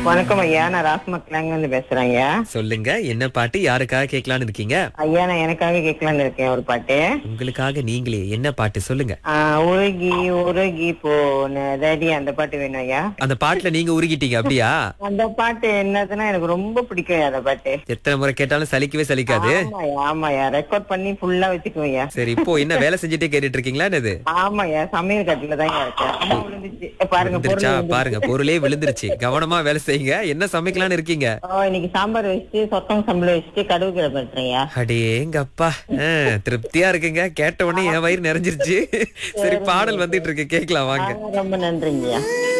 வணக்கம் ஐயா நான் ராஸ்மக்லாங்க இருந்து பேசுறேன் ஐயா சொல்லுங்க என்ன பாட்டு யாருக்காக கேட்கலான்னு இருக்கீங்க ஐயா நான் எனக்காக கேட்கலான்னு இருக்கேன் ஒரு பாட்டு உங்களுக்காக நீங்களே என்ன பாட்டு சொல்லுங்க ஆஹ், உருகி உருகி போனதடி அந்த பாட்டு வேணும் ஐயா அந்த பாட்டுல நீங்க உருகிட்டீங்க அப்படியா அந்த பாட்டு என்னதுன்னா எனக்கு ரொம்ப பிடிக்கும் ஐயா அந்த பாட்டு எத்தனை முறை கேட்டாலும் சலிக்கவே சலிக்காது ஆமாயா ஆமாயா ரெக்கார்ட் பண்ணி ஃபுல்லா வச்சுக்குவேன் ஐயா சரி இப்போ என்ன வேலை செஞ்சுட்டே கேட்டுட்டு இருக்கீங்களா என்னது ஆமாயா சமையல் கட்டுல தான் இருக்கேன் அம்மா விழுந்துச்சு ஏ, பாருங்க பொருள் விழுந்துருச்சா விழுந்துருச்சு. பாருங்க பொருளே விழுந்துருச்சு கவனமா வேலை செய்யுங்க என்ன சமைக்கலாம்னு இருக்கீங்க ஓ, இன்னைக்கு சாம்பார் வச்சுட்டு சொத்தம் சம்பளம் வச்சுட்டு கடுகு கிழமை பண்றேன்யா அடேங்கப்பா ஆ, திருப்தியா இருக்குங்க கேட்ட உடனே என் வயிறு நிறைஞ்சிருச்சு சரி பாடல் வந்துட்டு இருக்கு கேக்கலாம் வாங்க ரொம்ப நன்றிங்கய்யா